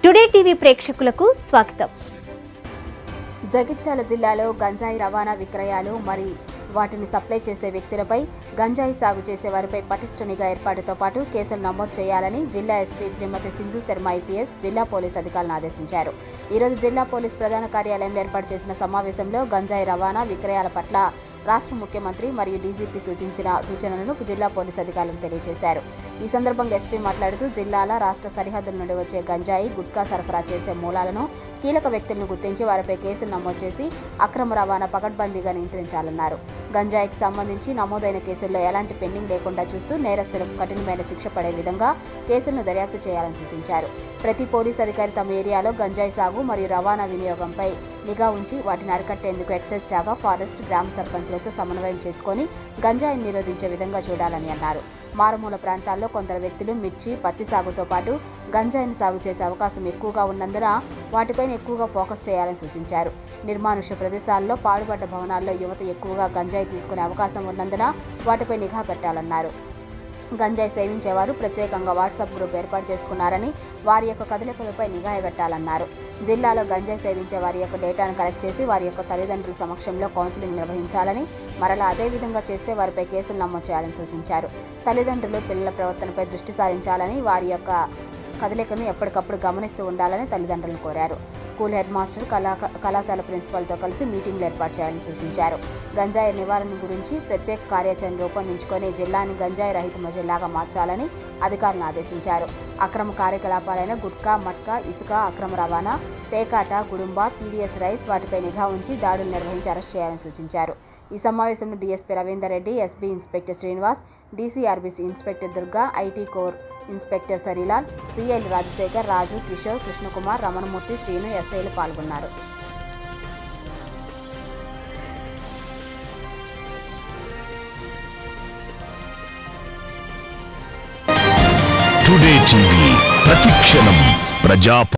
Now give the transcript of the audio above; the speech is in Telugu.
టుడే టీవీ ప్రేక్షకులకు స్వాగతం జగిత్యాల జిల్లాలో గంజాయి రవాణా విక్రయాలు మరి వాటిని సప్లై చేసే వ్యక్తులపై గంజాయి సాగు చేసే వారిపై పటిష్ట నిఘా ఏర్పాటుతో పాటు కేసులు నమోదు చేయాలని జిల్లా ఎస్పీ శ్రీమతి సింధు శర్మ ఐపీఎస్ జిల్లా పోలీస్ అధికారులను ఆదేశించారు ఈరోజు జిల్లా పోలీస్ ప్రధాన కార్యాలయంలో ఏర్పాటు చేసిన సమావేశంలో గంజాయి రవాణా విక్రయాల పట్ల రాష్ట్ర ముఖ్యమంత్రి మరియు డీజీపీ సూచించిన సూచనలను జిల్లా పోలీస్ అధికారులకు తెలియజేశారు ఈ సందర్భంగా ఎస్పీ మాట్లాడుతూ జిల్లాల రాష్ట్ర సరిహద్దుల నుండి వచ్చే గంజాయి గుట్కా సరఫరా చేసే మూలాలను కీలక వ్యక్తులను గుర్తించి వారిపై కేసులు నమోదు చేసి అక్రమ రవాణా పకడ్బందీగా నియంత్రించాలన్నారు గంజాయికి సంబంధించి నమోదైన కేసుల్లో ఎలాంటి పెండింగ్ లేకుండా చూస్తూ నేరస్తులకు కఠినమైన శిక్ష పడే విధంగా కేసులను దర్యాప్తు చేయాలని సూచించారు ప్రతి పోలీస్ అధికారి తమ ఏరియాలో గంజాయి సాగు మరియు రవాణా వినియోగంపై నిఘా ఉంచి వాటిని అరికట్టేందుకు ఎక్సైజ్ శాఖ ఫారెస్ట్ గ్రామ సర్పంచులతో సమన్వయం చేసుకొని గంజాయిని నిరోధించే విధంగా చూడాలని అన్నారు మారుమూల ప్రాంతాల్లో కొందరు వ్యక్తులు మిర్చి పత్తి సాగుతో పాటు గంజాయిని సాగు చేసే అవకాశం ఎక్కువగా ఉన్నందున వాటిపైన ఎక్కువగా ఫోకస్ చేయాలని సూచించారు నిర్మానుష్య ప్రదేశాల్లో పాడుపడ్డ భవనాల్లో యువత ఎక్కువగా గంజాయి తీసుకునే అవకాశం ఉన్నందున వాటిపై నిఘా పెట్టాలన్నారు గంజాయి సేవించేవారు ప్రత్యేకంగా వాట్సాప్ గ్రూప్ ఏర్పాటు చేసుకున్నారని వారి యొక్క కదలికలపై నిఘా పెట్టాలన్నారు జిల్లాలో గంజాయి సేవించే వారి యొక్క డేటాను కలెక్ట్ చేసి వారి యొక్క తల్లిదండ్రుల సమక్షంలో కౌన్సిలింగ్ నిర్వహించాలని మరలా అదే విధంగా చేస్తే వారిపై కేసులు నమోదు చేయాలని సూచించారు తల్లిదండ్రులు పిల్లల ప్రవర్తనపై దృష్టి సారించాలని వారి యొక్క కదలికను ఎప్పటికప్పుడు గమనిస్తూ ఉండాలని తల్లిదండ్రులను కోరారు స్కూల్ హెడ్ మాస్టర్ కళా కళాశాల ప్రిన్సిపల్తో కలిసి మీటింగ్లు ఏర్పాటు చేయాలని సూచించారు గంజాయి నివారణ గురించి ప్రత్యేక కార్యాచరణ రూపొందించుకొని జిల్లాని గంజాయి రహిత జిల్లాగా మార్చాలని అధికారులను ఆదేశించారు అక్రమ కార్యకలాపాలైన గుట్కా మట్కా ఇసుక అక్రమ రవాణా పేకాట గుడుంబ పీడీఎస్ రైస్ వాటిపై నిఘా ఉంచి దాడులు నిర్వహించి అరెస్ట్ చేయాలని సూచించారు ఈ సమావేశంలో DSP Ravinder Reddy SB inspector Srinivas DCRBC inspector Durga IT core inspector Sarilal సిఐల్ రాజశేఖర్ రాజు కిషోర్ కృష్ణకుమార్ రమణమూర్తి శ్రీను ఎస్ఐలు పాల్గొన్నారు టుడే టీవీ ప్రతిక్షణం ప్రజా